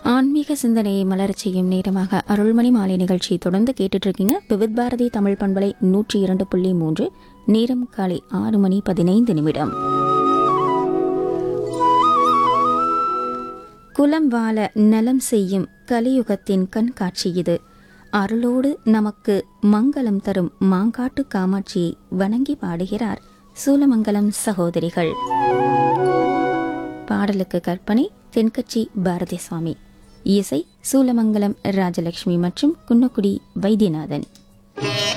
ஆன்மீக சிந்தனையை மலரச் செய்யும் நேரமாக அருள்மணி மாலை நிகழ்ச்சி தொடர்ந்து கேட்டுட்டு இருக்கீங்க விவித் பாரதி தமிழ் பண்பலை நூற்றி இரண்டு புள்ளி மூன்று நேரம் காலை ஆறு மணி பதினைந்து நிமிடம் குலம் வாழ நலம் செய்யும் கலியுகத்தின் கண்காட்சி இது அருளோடு நமக்கு மங்களம் தரும் மாங்காட்டு காமாட்சியை வணங்கி பாடுகிறார் சூலமங்கலம் சகோதரிகள் பாடலுக்கு கற்பனை தென்கட்சி பாரதி சுவாமி இசை சூலமங்கலம் ராஜலட்சுமி மற்றும் குன்னக்குடி வைத்தியநாதன்